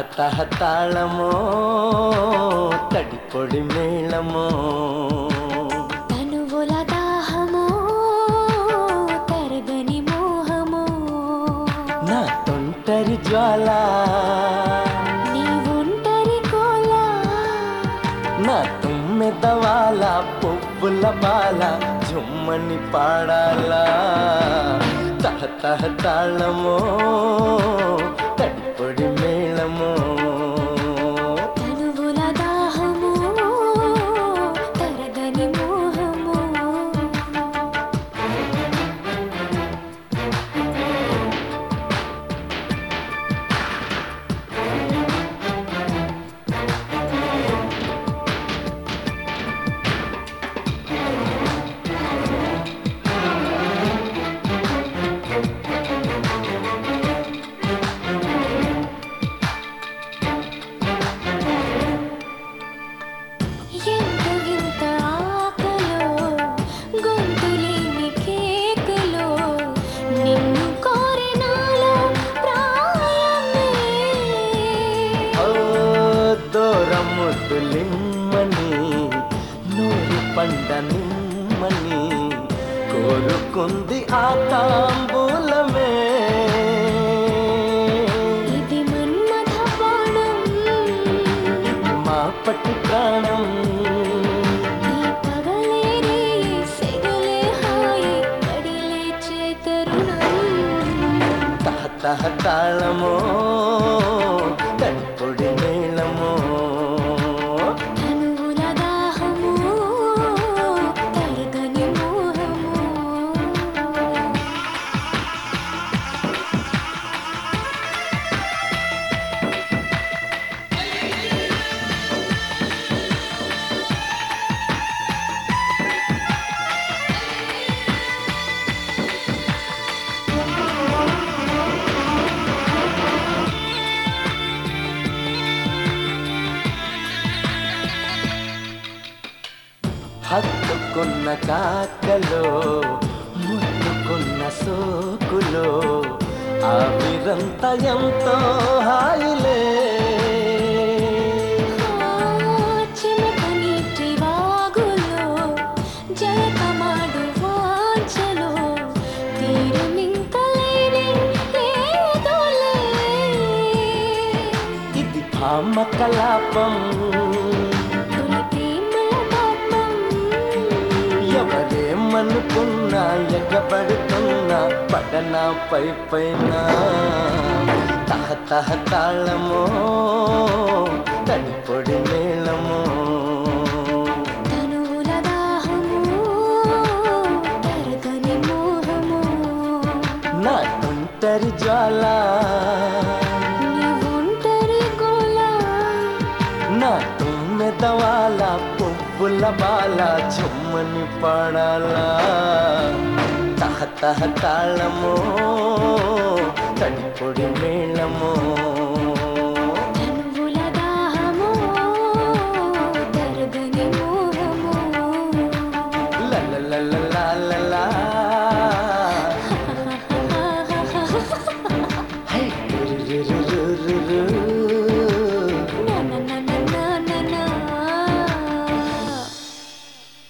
తహ తాళమో తడిపొడి మేళమో తనువుల దాహమో తరగని మోహమో నా తొంటరి జ్వాల నీ ఒంటరి కోలా నా తుమ్మెదవాల పువ్వుల బాల జుమ్మని పాడాలా తహ తహ తాళమో తడిపొడి మేళమో తనువుల దాహమో తరగని మోహమో ఎంత వింత ఆకలో గొంతులేని కేకలో నిన్ను కోరినాలో ప్రాయమే ఓ దూరముద్దులిమ్మని నూరు పండ నిమ్మని కోరుకుంది ఆ తాంబూలమే ఇది మన్మథ బాణం మా పట్టి ప్రాణం ఈ పగలే రే సెగలే హాయి కడిలే చేతరుణం తహ తహ తాళమో తడిపొడి మేళమో తనువుల దాహము తరగని మోహము హత్తుకున్న కాకలో ముట్టుకున్న సోకులో ఆవిరంత ఎంతో హాయిలే చిమట నీటి వాగులో జలకమాడు వాంచలో తీరమింకలేని ఏదోలే ఇది భామ కలాపం తొలి ప్రేమల పాపం ఎవరేమనుకున్నా ఎగబడుతున్నా పడనా పై పైన తహ తహ తాళమో తడిపొడి మేళమో తనువుల దాహము తరగని మోహము నా ఒంటరి జ్వాల నీ ఒంటరి గోలా నా తుమ్మెదవాల పువ్వుల బాల చుమ్మని పాడాలా తహ తహ తాళమో తడిపొడి మేళమో తనువుల దాహము తరగని మోహము ల ల ల ల ల ల ల